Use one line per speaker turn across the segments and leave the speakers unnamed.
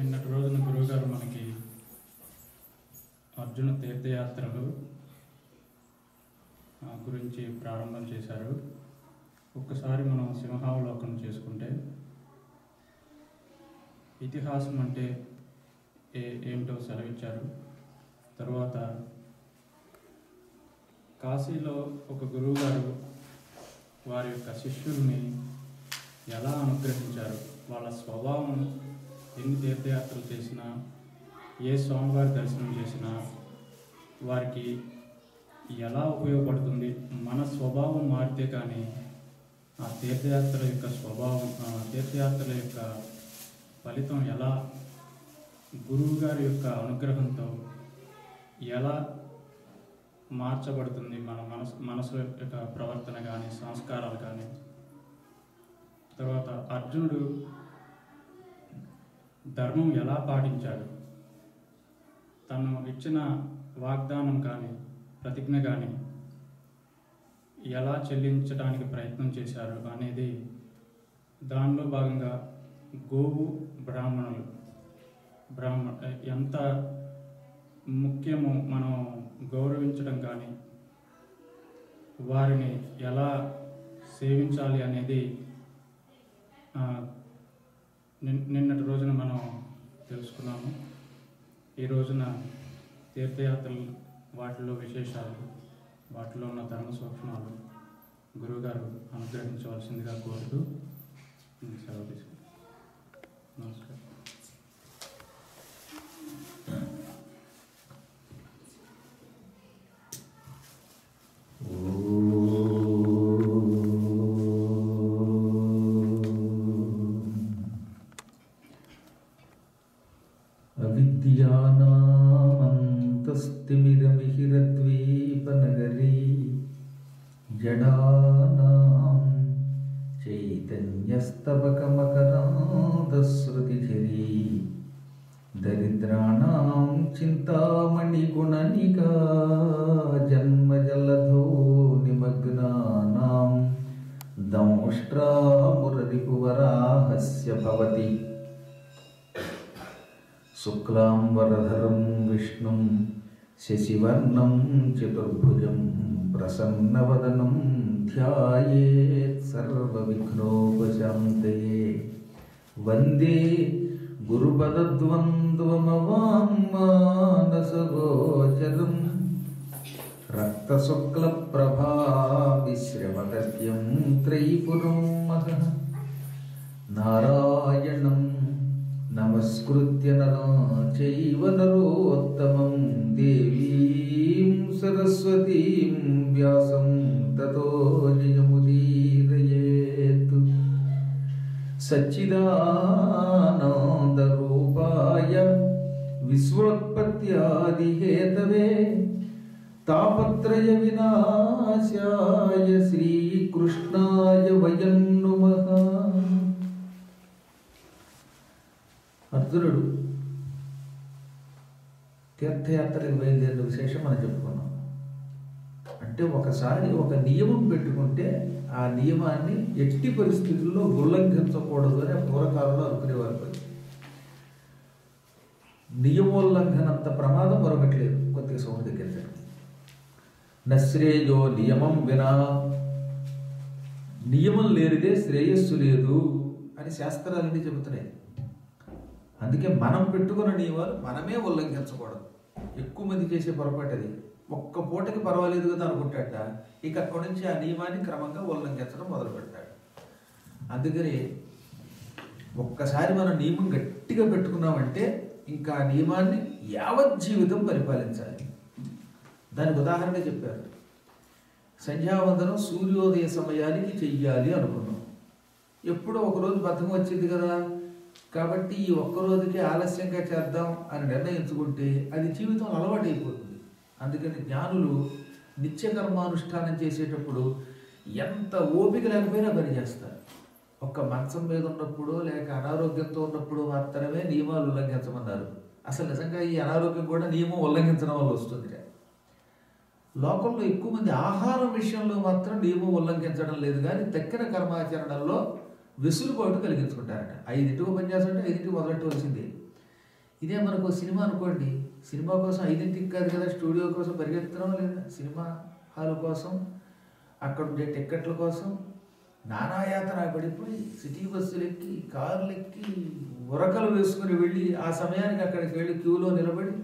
నిన్నటి రోజున గురువుగారు మనకి అర్జున తీర్థయాత్రలు ఆ, గురించి ప్రారంభం చేశారు ఒక్కసారి మనం సింహావలోకనం చేసుకుంటే ఇతిహాసం అంటే ఏ ఏమిటో సెలవిచ్చారు తర్వాత కాశీలో ఒక గురువుగారు వారి యొక్క శిష్యుల్ని ఎలా అనుగ్రహించారు వాళ్ళ స్వభావం ఎన్ని తీర్థయాత్రలు చేసినా ఏ స్వామివారి దర్శనం చేసినా వారికి ఎలా ఉపయోగపడుతుంది మన స్వభావం మారితే కానీ ఆ తీర్థయాత్ర యొక్క స్వభావం ఆ తీర్థయాత్రల యొక్క ఫలితం ఎలా గురువు గారి యొక్క అనుగ్రహంతో ఎలా మార్చబడుతుంది మన మనసు మనసు యొక్క ప్రవర్తన కానీ సంస్కారాలు కానీ తర్వాత అర్జునుడు ధర్మం ఎలా పాటించాడు తను ఇచ్చిన వాగ్దానం కానీ ప్రతిజ్ఞ కానీ ఎలా చెల్లించడానికి ప్రయత్నం చేశారు అనేది దానిలో భాగంగా గోవు బ్రాహ్మణులు బ్రాహ్మణ ఎంత ముఖ్యమో మనం గౌరవించడం కానీ వారిని ఎలా సేవించాలి అనేది ఆ, నిన్- నిన్నటి రోజున మనం తెలుసుకున్నాము ఈ రోజున తీర్థయాత్రలు వాటిలో విశేషాలు వాటిలో ఉన్న ధర్మ సూక్ష్మాలు గురువుగారు అనుగ్రహించవలసిందిగా కోరుతూ నేను సెలవు తీసుకుంటాను నమస్కారం
అవిద్యానామంతస్తిమిరమిహిరద్వీపనగరీ జడానాం చైతన్యస్తవకమకరాంతశ్రుతిఝరీ దరిద్రాణాం చింతామణిగుణనికా జన్మజలధో నిమగ్నానాం దంష్ట్రామురరిపువరాహస్య భవతి శుక్లాంబరధరం విష్ణుం శశివర్ణం చతుర్భుజం ప్రసన్నవదనం ధ్యాయేత్ సర్వవిఘ్నోపశాంతయే వందే గురుపదద్వంద్వమవాంమానసగోచరం రక్తశుక్లప్రభావిశ్రమదస్యం త్రైపురం మహః నారాయణం నమస్కృత్య నరం చైవ నరోత్తమం దేవీం సరస్వతీం వ్యాసం తతో జయముదీరయేత్ సచ్చిదానందరూపాయ విశ్వోత్పత్యాదిహేతవే తాపత్రయ వినాశాయ శ్రీకృష్ణాయ వయం నుమః అర్జునుడు తీర్థయాత్రకు బయలుదేరిన విశేషం మనం చెప్పుకున్నాం అంటే ఒకసారి ఒక నియమం పెట్టుకుంటే ఆ నియమాన్ని ఎట్టి పరిస్థితుల్లో ఉల్లంఘించకూడదు అని ఆ పూర్వకాలంలో అనుకునేవారు కొద్ది నియమోల్లంఘనంత ప్రమాదం మరొకట్లేదు కొద్దిగా సౌండ్ దగ్గర నశ్రేయో నియమం వినా నియమం లేనిదే శ్రేయస్సు లేదు అని శాస్త్రాలన్నీ చెబుతున్నాయి అందుకే మనం పెట్టుకున్న నియమాలు మనమే ఉల్లంఘించకూడదు ఎక్కువ మంది చేసే పొరపాటు అది ఒక్క పూటకి పర్వాలేదు కదా అనుకుంటాట ఇక అక్కడి నుంచి ఆ నియమాన్ని క్రమంగా ఉల్లంఘించడం మొదలు పెడతాడు అందుకని ఒక్కసారి మనం నియమం గట్టిగా పెట్టుకున్నామంటే ఇంకా ఆ నియమాన్ని యావత్ జీవితం పరిపాలించాలి దానికి ఉదాహరణ చెప్పారు సంధ్యావందనం సూర్యోదయ సమయానికి చెయ్యాలి అనుకున్నాం ఎప్పుడో ఒకరోజు బద్ధకం వచ్చింది కదా కాబట్టి ఈ ఒక్క రోజుకి ఆలస్యంగా చేద్దాం అని నిర్ణయించుకుంటే అది జీవితం అలవాటైపోతుంది అందుకని జ్ఞానులు నిత్య కర్మానుష్ఠానం చేసేటప్పుడు ఎంత ఓపిక లేకపోయినా పని చేస్తారు ఒక్క మంచం మీద ఉన్నప్పుడు లేక అనారోగ్యంతో ఉన్నప్పుడు మాత్రమే నియమాలు ఉల్లంఘించమన్నారు అసలు నిజంగా ఈ అనారోగ్యం కూడా నియమం ఉల్లంఘించడం వల్ల వస్తుంది లోకంలో ఎక్కువ మంది ఆహారం విషయంలో మాత్రం నియమం ఉల్లంఘించడం లేదు కానీ తక్కిన కర్మాచరణలో వెసులుబాటు కలిగించుకుంటారట ఐదింటికి పనిచేస్తుంటే ఐదింటికి మొదలెట్టవలసిందే ఇదే మనకు సినిమా అనుకోండి సినిమా కోసం ఐదింటికి కాదు కదా స్టూడియో కోసం పరిగెత్తడం లేదా సినిమా హాల్ కోసం అక్కడ ఉండే టిక్కెట్ల కోసం నానాయాతన పడిపోయి సిటీ బస్సులు ఎక్కి కార్లు ఎక్కి ఉరకలు వేసుకుని వెళ్ళి ఆ సమయానికి అక్కడికి వెళ్ళి క్యూలో నిలబడి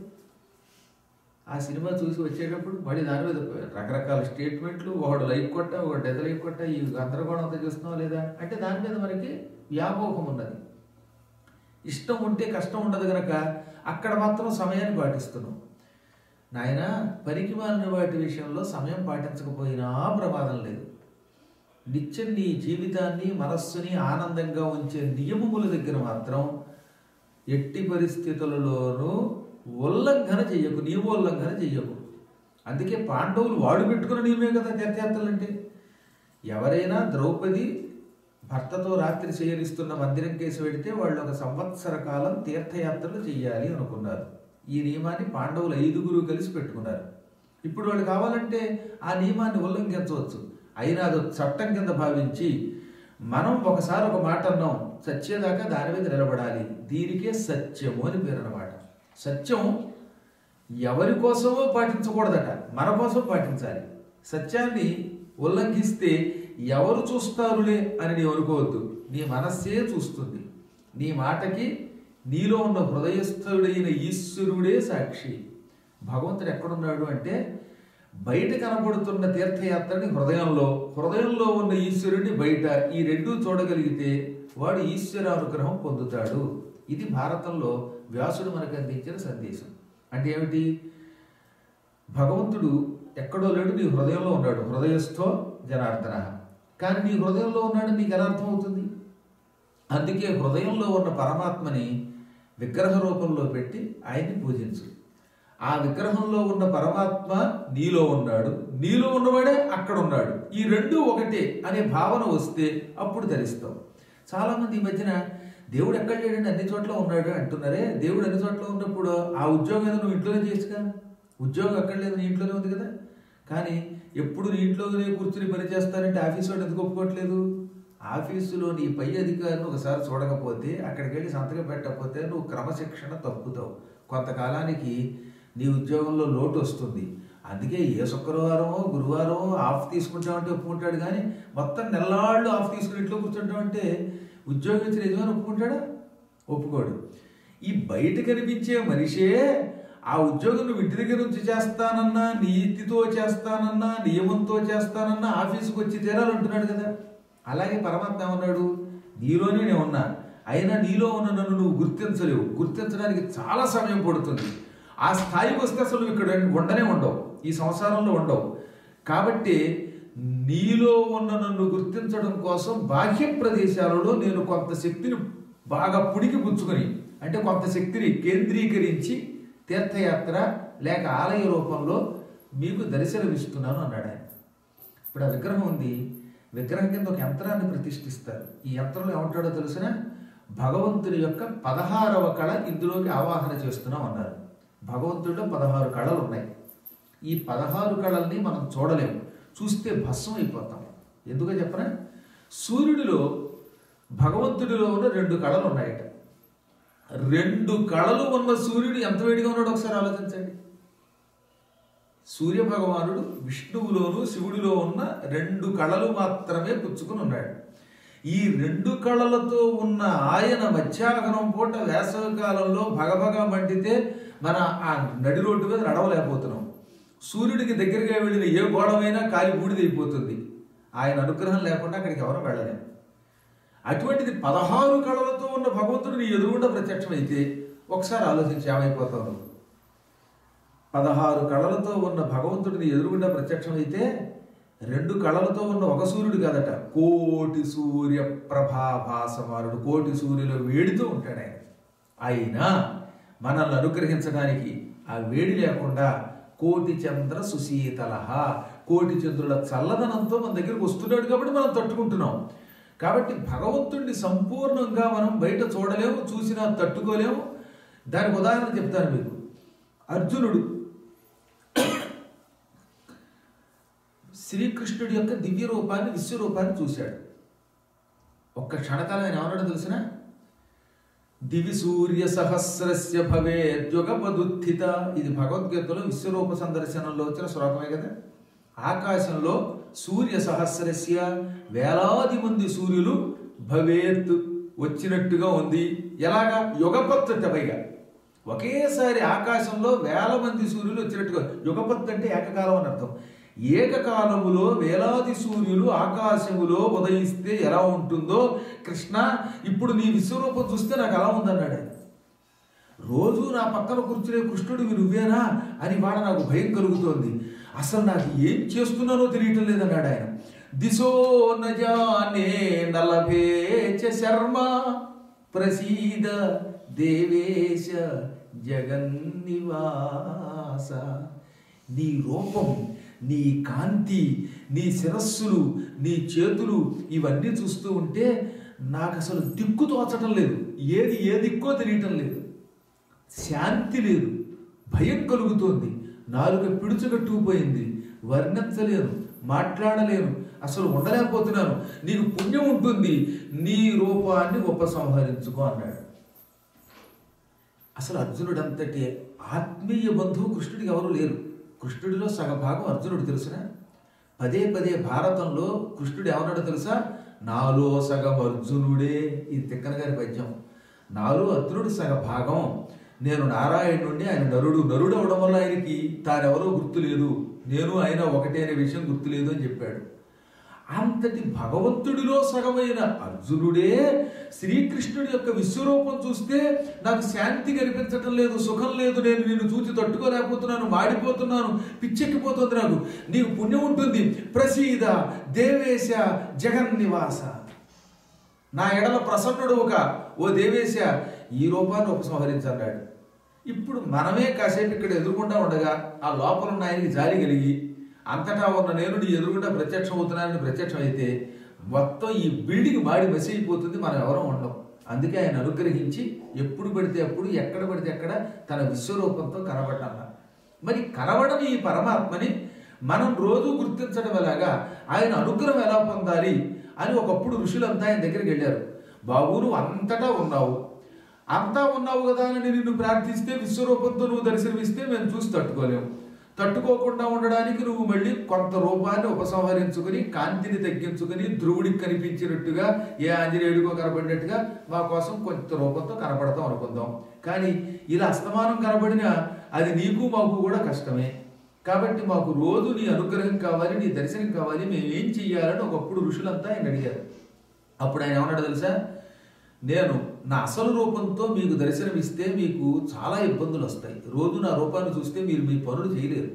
ఆ సినిమా చూసి వచ్చేటప్పుడు మళ్ళీ దాని మీద రకరకాల స్టేట్మెంట్లు ఒకడు లైక్ కొట్ట ఒకటి ఎద లైక్ కొట్ట ఈ గందరగోళం అంతా చేస్తున్నావా లేదా అంటే దాని మీద మనకి వ్యామోహం ఉన్నది ఇష్టం ఉంటే కష్టం ఉండదు గనక అక్కడ మాత్రం సమయాన్ని పాటిస్తున్నాం నాయన పనికి మాలిన వాటి విషయంలో సమయం పాటించకపోయినా ప్రమాదం లేదు నిత్యం నీ జీవితాన్ని మనస్సుని ఆనందంగా ఉంచే నియమముల దగ్గర మాత్రం ఎట్టి పరిస్థితులలోనూ ఉల్లంఘన చెయ్యకు నియమోల్లంఘన చెయ్యకు అందుకే పాండవులు వాడు పెట్టుకున్న నియమే కదా తీర్థయాత్రలు అంటే ఎవరైనా ద్రౌపది భర్తతో రాత్రి చేయనిస్తున్న మందిరం కేసు పెడితే వాళ్ళు ఒక సంవత్సర కాలం తీర్థయాత్రలు చెయ్యాలి అనుకున్నారు ఈ నియమాన్ని పాండవులు ఐదుగురు కలిసి పెట్టుకున్నారు ఇప్పుడు వాళ్ళు కావాలంటే ఆ నియమాన్ని ఉల్లంఘించవచ్చు అయినా అది చట్టం కింద భావించి మనం ఒకసారి ఒక మాట అన్నాం సత్యదాకా దాని మీద నిలబడాలి దీనికే సత్యము అని పేరు అన్నమాట సత్యం ఎవరి కోసమో పాటించకూడదట మన కోసం పాటించాలి సత్యాన్ని ఉల్లంఘిస్తే ఎవరు చూస్తారులే అని నీవు అనుకోవద్దు నీ మనస్సే చూస్తుంది నీ మాటకి నీలో ఉన్న హృదయస్థుడైన ఈశ్వరుడే సాక్షి భగవంతుడు ఎక్కడున్నాడు అంటే బయట కనబడుతున్న తీర్థయాత్రని హృదయంలో హృదయంలో ఉన్న ఈశ్వరుడిని బయట ఈ రెండూ చూడగలిగితే వాడు ఈశ్వర అనుగ్రహం పొందుతాడు ఇది భారతంలో వ్యాసుడు మనకు అందించిన సందేశం అంటే ఏమిటి భగవంతుడు ఎక్కడో లేడు నీ హృదయంలో ఉన్నాడు హృదయస్థో జనార్దన కానీ నీ హృదయంలో ఉన్నాడు నీకు ఎలా అర్థమవుతుంది అందుకే హృదయంలో ఉన్న పరమాత్మని విగ్రహ రూపంలో పెట్టి ఆయన్ని పూజించు ఆ విగ్రహంలో ఉన్న పరమాత్మ నీలో ఉన్నాడు నీలో ఉన్నవాడే అక్కడ ఉన్నాడు ఈ రెండు ఒకటే అనే భావన వస్తే అప్పుడు ధరిస్తాం చాలా మంది ఈ మధ్యన దేవుడు ఎక్కడ లేడండి అన్ని చోట్ల ఉన్నాడు అంటున్నారే దేవుడు అన్ని చోట్ల ఉన్నప్పుడు ఆ ఉద్యోగం ఏదో నువ్వు ఇంట్లోనే చేసుగా ఉద్యోగం అక్కడ లేదు నీ ఇంట్లోనే ఉంది కదా కానీ ఎప్పుడు నీ ఇంట్లోనే కూర్చుని పని చేస్తానంటే ఆఫీస్ వాడు ఎందుకు ఒప్పుకోవట్లేదు ఆఫీసులో నీ పై అధికారిని ఒకసారి చూడకపోతే అక్కడికి వెళ్ళి సంతకం పెట్టకపోతే నువ్వు క్రమశిక్షణ తప్పుతావు కొంతకాలానికి నీ ఉద్యోగంలో లోటు వస్తుంది అందుకే ఏ శుక్రవారమో గురువారమో ఆఫ్ తీసుకుంటామంటే ఒప్పుకుంటాడు కానీ మొత్తం నెల్లాళ్ళు ఆఫ్ తీసుకుని ఇంట్లో కూర్చుంటామంటే ఉద్యోగం ఇచ్చిన యజమాని ఒప్పుకుంటాడా ఒప్పుకోడు ఈ బయట కనిపించే మనిషే ఆ ఉద్యోగం నువ్వు ఇంటి దగ్గర నుంచి చేస్తానన్నా నీతితో చేస్తానన్నా నియమంతో చేస్తానన్నా ఆఫీసుకు వచ్చి తీరాలంటున్నాడు కదా అలాగే పరమాత్మ ఏమన్నాడు నీలోనే నేను ఉన్నా అయినా నీలో ఉన్న నన్ను నువ్వు గుర్తించలేవు గుర్తించడానికి చాలా సమయం పడుతుంది ఆ స్థాయికి వస్తే అసలు నువ్వు ఇక్కడ ఉండనే ఉండవు ఈ సంసారంలో ఉండవు కాబట్టి నీలో ఉన్న నన్ను గుర్తించడం కోసం బాహ్య ప్రదేశాలలో నేను కొంత శక్తిని బాగా పుడికి పుచ్చుకొని అంటే కొంత శక్తిని కేంద్రీకరించి తీర్థయాత్ర లేక ఆలయ రూపంలో మీకు దర్శనమిస్తున్నాను అన్నాడు ఆయన ఇప్పుడు ఆ విగ్రహం ఉంది విగ్రహం కింద ఒక యంత్రాన్ని ప్రతిష్ఠిస్తారు ఈ యంత్రంలో ఏమంటాడో తెలిసిన భగవంతుని యొక్క పదహారవ కళ ఇందులోకి ఆవాహన చేస్తున్నాం అన్నారు భగవంతుడిలో పదహారు కళలు ఉన్నాయి ఈ పదహారు కళల్ని మనం చూడలేము చూస్తే భస్మం అయిపోతాం ఎందుకో చెప్పనా సూర్యుడిలో భగవంతుడిలో ఉన్న రెండు కళలు ఉన్నాయట రెండు కళలు ఉన్న సూర్యుడు ఎంత వేడిగా ఉన్నాడో ఒకసారి ఆలోచించండి సూర్య భగవానుడు విష్ణువులోను శివుడిలో ఉన్న రెండు కళలు మాత్రమే పుచ్చుకుని ఉన్నాడు ఈ రెండు కళలతో ఉన్న ఆయన మధ్యాహ్నం పూట వేసవి కాలంలో భగభగ మండితే మన ఆ నడి రోడ్డు మీద నడవలేకపోతున్నాం సూర్యుడికి దగ్గరగా వెళ్ళిన ఏ గోడమైనా కాలి బూడిదైపోతుంది ఆయన అనుగ్రహం లేకుండా అక్కడికి ఎవరు వెళ్ళలేము అటువంటిది పదహారు కళలతో ఉన్న భగవంతుడు నీ ఎదురుగుండా ప్రత్యక్షమైతే ఒకసారి ఆలోచించి ఏమైపోతావు నువ్వు పదహారు కళలతో ఉన్న భగవంతుడిని ఎదురుగుండా ప్రత్యక్షమైతే రెండు కళలతో ఉన్న ఒక సూర్యుడు కాదట కోటి సూర్య ప్రభాభాసమారుడు కోటి సూర్యుల వేడితో ఉంటాడు ఆయన అయినా మనల్ని అనుగ్రహించడానికి ఆ వేడి లేకుండా కోటి చంద్ర సుశీతల కోటి చంద్రుల చల్లదనంతో మన దగ్గరికి వస్తున్నాడు కాబట్టి మనం తట్టుకుంటున్నాం కాబట్టి భగవంతుడిని సంపూర్ణంగా మనం బయట చూడలేము చూసినా తట్టుకోలేము దానికి ఉదాహరణ చెప్తాను మీకు అర్జునుడు శ్రీకృష్ణుడి యొక్క దివ్య రూపాన్ని విశ్వరూపాన్ని చూశాడు ఒక్క క్షణకాలం ఆయన ఏమన్నాడో తెలిసిన దివి సూర్య సహస్రస్య భవేద్యుగపదుత్థిత ఇది భగవద్గీతలో విశ్వరూప సందర్శనంలో వచ్చిన శ్లోకమే కదా ఆకాశంలో సూర్య సహస్రస్య వేలాది మంది సూర్యులు భవేత్ వచ్చినట్టుగా ఉంది ఎలాగా యుగపత్తు పైగా ఒకేసారి ఆకాశంలో వేల మంది సూర్యులు వచ్చినట్టుగా యుగపత్తు అంటే ఏకకాలం అని అర్థం ఏకకాలములో వేలాది సూర్యులు ఆకాశములో ఉదయిస్తే ఎలా ఉంటుందో కృష్ణ ఇప్పుడు నీ విశ్వరూపం చూస్తే నాకు అలా ఉందన్నాడు ఆయన. రోజు నా పక్కన కూర్చునే కృష్ణుడివి నువ్వేనా అని వాడ నాకు భయం కలుగుతోంది అసలు నాకు ఏం చేస్తున్నానో తెలియటం లేదన్నాడు ఆయన దిశో నజానే నలభేచ శర్మ ప్రసీద దేవేశ జగన్నివాస నీ రూపం నీ కాంతి నీ శిరస్సులు నీ చేతులు ఇవన్నీ చూస్తూ ఉంటే నాకు అసలు దిక్కు తోచటం లేదు ఏది ఏ దిక్కో తెలియటం లేదు శాంతి లేదు భయం కలుగుతోంది నాలుక పిడుచుకట్టుకుపోయింది వర్ణించలేను మాట్లాడలేను అసలు ఉండలేకపోతున్నాను నీకు పుణ్యం ఉంటుంది నీ రూపాన్ని ఉపసంహరించుకో అన్నాడు అసలు అర్జునుడు అంతటి ఆత్మీయ బంధువు కృష్ణుడికి ఎవరు లేరు కృష్ణుడిలో సగభాగం అర్జునుడు తెలుసునా పదే పదే భారతంలో కృష్ణుడు ఏమన్నాడో తెలుసా నాలో సగం అర్జునుడే ఇది తిక్కన గారి పద్యం నాలో అర్జునుడు సగ భాగం నేను నారాయణుడిని ఆయన నరుడు నరుడు అవడం వల్ల ఆయనకి తానెవరో గుర్తు లేదు నేను ఆయన ఒకటే అనే విషయం గుర్తులేదు అని చెప్పాడు అంతటి భగవంతుడిలో సగమైన అర్జునుడే శ్రీకృష్ణుడి యొక్క విశ్వరూపం చూస్తే నాకు శాంతి కనిపించటం లేదు సుఖం లేదు నేను నిన్ను చూసి తట్టుకోలేకపోతున్నాను మాడిపోతున్నాను పిచ్చెక్కిపోతుంది నాకు నీకు పుణ్యం ఉంటుంది ప్రసీద దేవేశ జగన్నివాస నా ఎడల ప్రసన్నుడు ఒక ఓ దేవేశ ఈ రూపాన్ని ఉపసంహరించన్నాడు ఇప్పుడు మనమే కాసేపు ఇక్కడ ఎదురుకుండా ఉండగా ఆ లోపల ఉన్న ఆయనకి జాలి కలిగి అంతటా ఉన్న నేను నీ ఎదురుగుండా ప్రత్యక్షం అవుతున్నానని ప్రత్యక్షం అయితే మొత్తం ఈ బిల్డింగ్ మాడి మసి అయిపోతుంది మనం ఎవరం ఉండం అందుకే ఆయన అనుగ్రహించి ఎప్పుడు పడితే అప్పుడు ఎక్కడ పడితే ఎక్కడ తన విశ్వరూపంతో కనబడ్డాల మరి కనబడని ఈ పరమాత్మని మనం రోజు గుర్తించడం ఎలాగా ఆయన అనుగ్రహం ఎలా పొందాలి అని ఒకప్పుడు ఋషులంతా ఆయన దగ్గరికి వెళ్ళారు బాబు నువ్వు అంతటా ఉన్నావు అంతా ఉన్నావు కదా అని నిన్ను ప్రార్థిస్తే విశ్వరూపంతో నువ్వు దర్శనమిస్తే మేము చూసి తట్టుకోలేము తట్టుకోకుండా ఉండడానికి నువ్వు మళ్ళీ కొంత రూపాన్ని ఉపసంహరించుకుని కాంతిని తగ్గించుకుని ధ్రువుడికి కనిపించినట్టుగా ఏ ఆంజనేయుడికో కనబడినట్టుగా మా కోసం కొంత రూపంతో కనపడతాం అనుకుందాం కానీ ఇలా అస్తమానం కనబడినా అది నీకు మాకు కూడా కష్టమే కాబట్టి మాకు రోజు నీ అనుగ్రహం కావాలి నీ దర్శనం కావాలి మేము ఏం చెయ్యాలని ఒకప్పుడు ఋషులంతా ఆయన అడిగారు అప్పుడు ఆయన ఏమన్నాడు తెలుసా నేను నా అసలు రూపంతో మీకు దర్శనమిస్తే మీకు చాలా ఇబ్బందులు వస్తాయి రోజు నా రూపాన్ని చూస్తే మీరు మీ పనులు చేయలేరు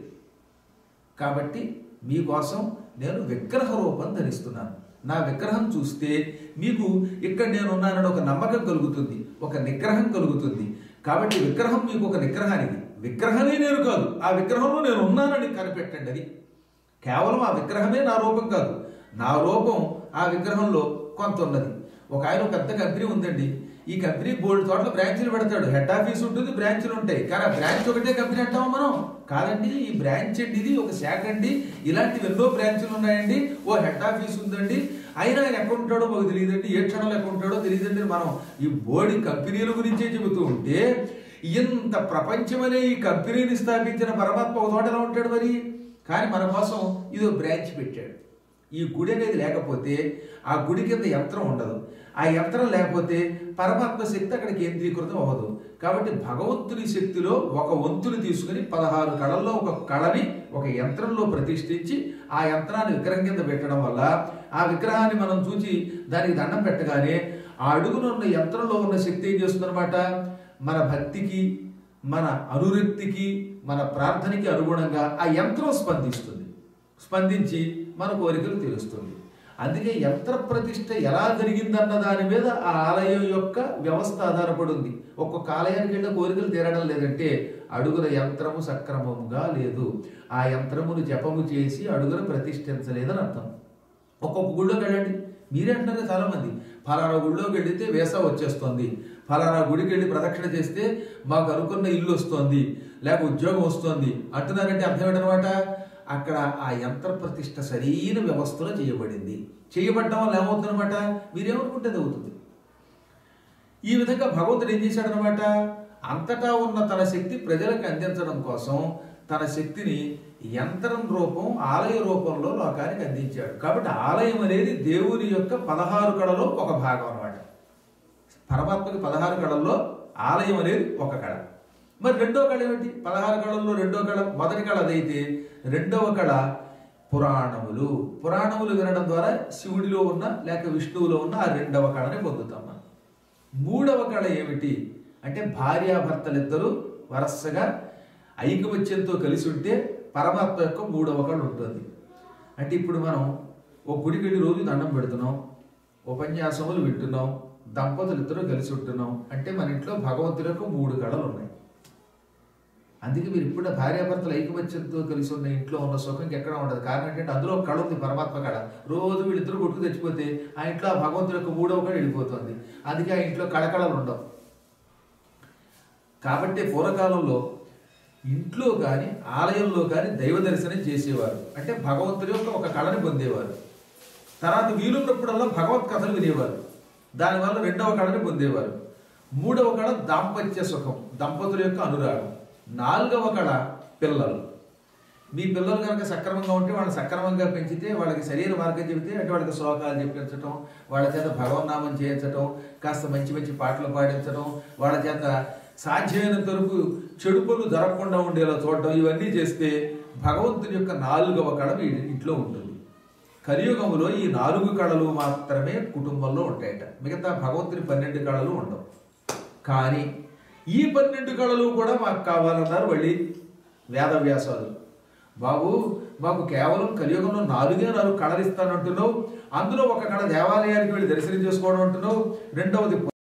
కాబట్టి మీకోసం నేను విగ్రహ రూపం ధరిస్తున్నాను నా విగ్రహం చూస్తే మీకు ఇక్కడ నేను ఉన్నానని ఒక నమ్మకం కలుగుతుంది ఒక నిగ్రహం కలుగుతుంది కాబట్టి విగ్రహం మీకు ఒక నిగ్రహానికి విగ్రహమే నేను కాదు ఆ విగ్రహంలో నేను ఉన్నానని కనిపెట్టండి అది కేవలం ఆ విగ్రహమే నా రూపం కాదు నా రూపం ఆ విగ్రహంలో కొంత ఉన్నది ఒక ఆయన ఒక పెద్ద కంపెనీ ఉందండి ఈ కంపెనీ బోల్డ్ చోట్ల బ్రాంచీలు పెడతాడు హెడ్ ఆఫీస్ ఉంటుంది బ్రాంచ్లు ఉంటాయి కానీ ఆ బ్రాంచ్ ఒకటే కంపెనీ అంటామా మనం కాదండి ఈ బ్రాంచ్ అండి ఇది ఒక శాఖ అండి ఇలాంటివి ఎన్నో బ్రాంచ్లు ఉన్నాయండి ఓ హెడ్ ఆఫీస్ ఉందండి అయినా ఆయన ఎక్కడ ఉంటాడో మాకు తెలియదండి ఏ క్షణంలో ఎక్కడ ఉంటాడో తెలియదండి మనం ఈ బోర్డు కంపెనీల గురించే చెబుతూ ఉంటే ఇంత ప్రపంచమనే ఈ కంపెనీని స్థాపించిన పరమాత్మ ఒక చోట ఎలా ఉంటాడు మరి కానీ మన కోసం ఇదో బ్రాంచ్ పెట్టాడు ఈ గుడి అనేది లేకపోతే ఆ గుడి కింద యంత్రం ఉండదు ఆ యంత్రం లేకపోతే పరమాత్మ శక్తి అక్కడ కేంద్రీకృతం అవ్వదు కాబట్టి భగవంతుని శక్తిలో ఒక వంతుని తీసుకుని పదహారు కళల్లో ఒక కళని ఒక యంత్రంలో ప్రతిష్ఠించి ఆ యంత్రాన్ని విగ్రహం కింద పెట్టడం వల్ల ఆ విగ్రహాన్ని మనం చూసి దానికి దండం పెట్టగానే ఆ అడుగున ఉన్న యంత్రంలో ఉన్న శక్తి ఏం చేస్తుందన్నమాట మన భక్తికి మన అనురక్తికి మన ప్రార్థనకి అనుగుణంగా ఆ యంత్రం స్పందిస్తుంది స్పందించి మన కోరికలు తీరుస్తుంది అందుకే యంత్ర ప్రతిష్ట ఎలా జరిగిందన్న దాని మీద ఆ ఆలయం యొక్క వ్యవస్థ ఆధారపడి ఉంది ఒక్కొక్క ఆలయానికి వెళ్ళిన కోరికలు తీరడం లేదంటే అడుగుల యంత్రము సక్రమముగా లేదు ఆ యంత్రమును జపము చేసి అడుగున ప్రతిష్ఠించలేదని అర్థం ఒక్కొక్క గుళ్ళోకి వెళ్ళండి మీరే అంటున్నారు చాలా మంది ఫలానా గుళ్ళోకి వెళితే వేసా వచ్చేస్తుంది ఫలానా గుడికి వెళ్ళి ప్రదక్షిణ చేస్తే మాకు అనుకున్న ఇల్లు వస్తుంది లేక ఉద్యోగం వస్తుంది అంటున్నారంటే అర్థం ఏంటనమాట అక్కడ ఆ యంత్ర ప్రతిష్ట సరైన వ్యవస్థలో చేయబడింది చేయబడటం వల్ల ఏమవుతుందన్నమాట మీరేమనుకుంటే అది అవుతుంది ఈ విధంగా భగవంతుడు ఏం చేశాడనమాట అంతటా ఉన్న తన శక్తి ప్రజలకు అందించడం కోసం తన శక్తిని యంత్రం రూపం ఆలయ రూపంలో లోకానికి అందించాడు కాబట్టి ఆలయం అనేది దేవుని యొక్క పదహారు కళలో ఒక భాగం అన్నమాట పరమాత్మకి పదహారు కళల్లో ఆలయం అనేది ఒక కళ మరి రెండో కళ ఏమిటి పదహారు కళల్లో రెండో కళ మొదటి కళ అదైతే రెండవ కళ పురాణములు పురాణములు వినడం ద్వారా శివుడిలో ఉన్న లేక విష్ణువులో ఉన్న ఆ రెండవ కళని పొందుతాం మనం మూడవ కళ ఏమిటి అంటే భార్యాభర్తలిద్దరూ వరసగా ఐకమత్యంతో కలిసి ఉంటే పరమాత్మ యొక్క మూడవ కళ ఉంటుంది అంటే ఇప్పుడు మనం ఓ గుడికి వెళ్ళి రోజు దండం పెడుతున్నాం ఉపన్యాసములు వింటున్నాం దంపతులు ఇద్దరు కలిసి ఉంటున్నాం అంటే మన ఇంట్లో భగవంతుడి యొక్క మూడు కళలు ఉన్నాయి అందుకే మీరు ఇప్పుడు భార్యాభర్తలు ఐకమత్యంతో కలిసి ఉన్న ఇంట్లో ఉన్న సుఖం ఎక్కడ ఉండదు కారణం ఏంటంటే అందులో ఒక కళ ఉంది పరమాత్మ కళ రోజు వీళ్ళిద్దరు కొట్టుకు తెచ్చిపోతే ఆ ఇంట్లో ఆ భగవంతుడి యొక్క మూడవ కళ వెళ్ళిపోతుంది అందుకే ఆ ఇంట్లో కళకళలు ఉండవు కాబట్టి పూర్వకాలంలో ఇంట్లో కానీ ఆలయంలో కానీ దైవ దర్శనం చేసేవారు అంటే భగవంతుడి యొక్క ఒక కళని పొందేవారు తర్వాత వీలున్నప్పుడల్లా భగవత్ కథలు వినేవారు దానివల్ల రెండవ కళని పొందేవారు మూడవ కళ దాంపత్య సుఖం దంపతుల యొక్క అనురాగం నాలుగవ కళ పిల్లలు మీ పిల్లలు కనుక సక్రమంగా ఉంటే వాళ్ళని సక్రమంగా పెంచితే వాళ్ళకి శరీర మార్గం చెబితే అంటే వాళ్ళకి శ్లోకాలు చెప్పించటం వాళ్ళ చేత భగవన్నామం చేయించటం కాస్త మంచి మంచి పాటలు పాడించడం వాళ్ళ చేత సాధ్యమైనంత వరకు చెడు పనులు జరగకుండా ఉండేలా చూడటం ఇవన్నీ చేస్తే భగవంతుని యొక్క నాలుగవ కళ మీ ఇంట్లో ఉంటుంది కలియుగములో ఈ నాలుగు కళలు మాత్రమే కుటుంబంలో ఉంటాయట మిగతా భగవంతుని పన్నెండు కళలు ఉండవు కానీ ఈ పన్నెండు కళలు కూడా మాకు కావాలన్నారు మళ్ళీ వేదవ్యాసాలు బాబు మాకు కేవలం కలియుగంలో నాలుగే నాలుగు కళలు ఇస్తానంటున్నావు అందులో ఒక కళ దేవాలయానికి వెళ్ళి దర్శనం చేసుకోవడం అంటున్నావు రెండవది